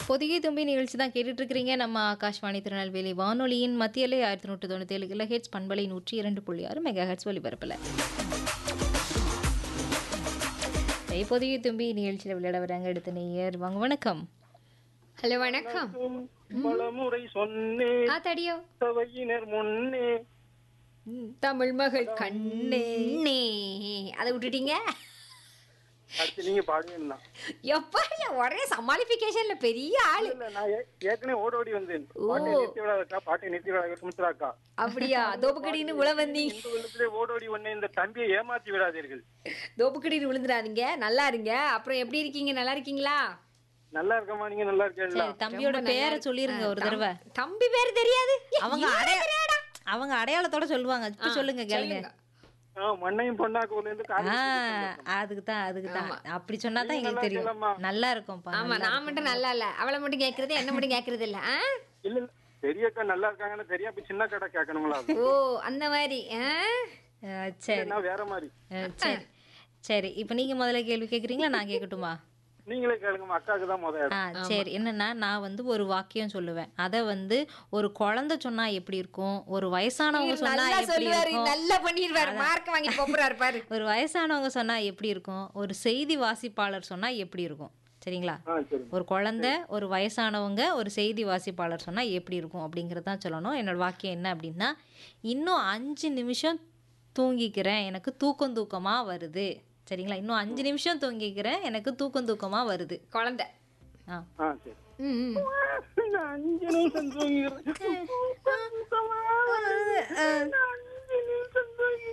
பொதிகை தும்பி நிகழ்ச்சி தான் கேட்டுட்டு இருக்கிறீங்க நம்ம ஆகாஷ்வாணி திருநெல்வேலி வானொலியின் மத்தியிலே ஆயிரத்தி நூற்றி தொண்ணூற்றி ஏழு கிலோ ஹெட்ஸ் பண்பலை நூற்றி இரண்டு புள்ளி ஆறு மெகா ஹெட்ஸ் ஒலிபரப்பில் சரி, பொதிகை தும்பி நிகழ்ச்சியில் விளையாட வராங்க அடுத்த நேயர் வாங்க வணக்கம் ஹலோ வணக்கம் பலமுறை சொன்னேன் ஆ தடியோ சபையினர் முன்னே தமிழ் மகள் கண்ணே அதை விட்டுட்டீங்க அடுத்து நீங்க பாடுவேன் தான் எப்பா ஒரே சமாளிபிகேஷன்ல பெரிய ஆளு இல்ல நான் ஏ- ஏற்கனவே ஓட ஓடி வந்தேன் பாட்டை நிறுத்தி விடாதக்கா பாட்டை நிறுத்தி விடாத சுமித்ராக்கா அப்படியா தோப்புக்கடின்னு உழ வந்தீங்க இந்த உள்ளத்திலே ஓட ஓடி வந்தேன் இந்த தம்பியை ஏமாத்தி விடாதீர்கள் தோப்புக்கடின்னு விழுந்துடாதீங்க நல்லா இருங்க அப்புறம் எப்படி இருக்கீங்க நல்லா இருக்கீங்களா நல்லா இருக்கமா நீங்க நல்லா இருக்கீங்களா சரி தம்பியோட பேரை சொல்லிருங்க ஒரு தடவை தம்பி பேர் தெரியாது அவங்க அடைய அவங்க அடையாளத்தோட சொல்லுவாங்க இப்ப சொல்லுங்க கேளுங்க ஆ, மண்ணையும் பொண்ணாக்கூர்ல இருந்து ஆ காலேஜ் அதுக்கு தான் அதுக்கு தான் அப்படி சொன்னா தான் எங்களுக்கு தெரியும் இருக்கலாமா? நல்லா இருக்கும்ப்பா ஆமா நான் மட்டும் நல்லா இல்ல அவளை மட்டும் கேக்குறது என்ன மட்டும் கேக்குறது இல்ல ஆ? இல்ல இல்ல பெரியக்கா நல்லா இருக்காங்கன்னு தெரியா இப்ப சின்ன கடை கேட்கணுங்களா ஓ அந்த மாதிரி ஆ? அஹ், சரி நான் வேற மாதிரி அஹ், சரி சரி இப்போ நீங்க முதல்ல கேள்வி கேக்குறீங்களா நான் கேட்கட்டுமா நீங்களே கேளுங்கம்மா அக்காவுக்கு தான் முதல் ஆ சரி என்னன்னா நான் வந்து ஒரு வாக்கியம் சொல்லுவேன் அதை வந்து ஒரு குழந்தை சொன்னா எப்படி இருக்கும் ஒரு வயசானவங்க சொன்னா நல்லா எப்படி சொல்லுவாரு இருக்கும் நல்லா பண்ணிடுவாரு மார்க் வாங்கிட்டு போறாரு பாரு ஒரு வயசானவங்க சொன்னா எப்படி இருக்கும் ஒரு செய்தி வாசிப்பாளர் சொன்னா எப்படி இருக்கும் சரிங்களா ஆ சரி ஒரு குழந்தை ஒரு வயசானவங்க ஒரு செய்தி வாசிப்பாளர் சொன்னா எப்படி இருக்கும் அப்படிங்கிறது தான் சொல்லணும் என்னோட வாக்கியம் என்ன அப்படின்னா இன்னும் அஞ்சு நிமிஷம் தூங்கிக்கிறேன் எனக்கு தூக்கம் தூக்கமா வருது சரிங்களா இன்னும் அஞ்சு நிமிஷம் தூங்கிக்கிறேன் எனக்கு தூக்கம் தூக்கமா வருது குழந்தை ஆ ஆ சரி ம், ம். நான் அஞ்சு நிமிஷம் தூங்கிக்கிறேன்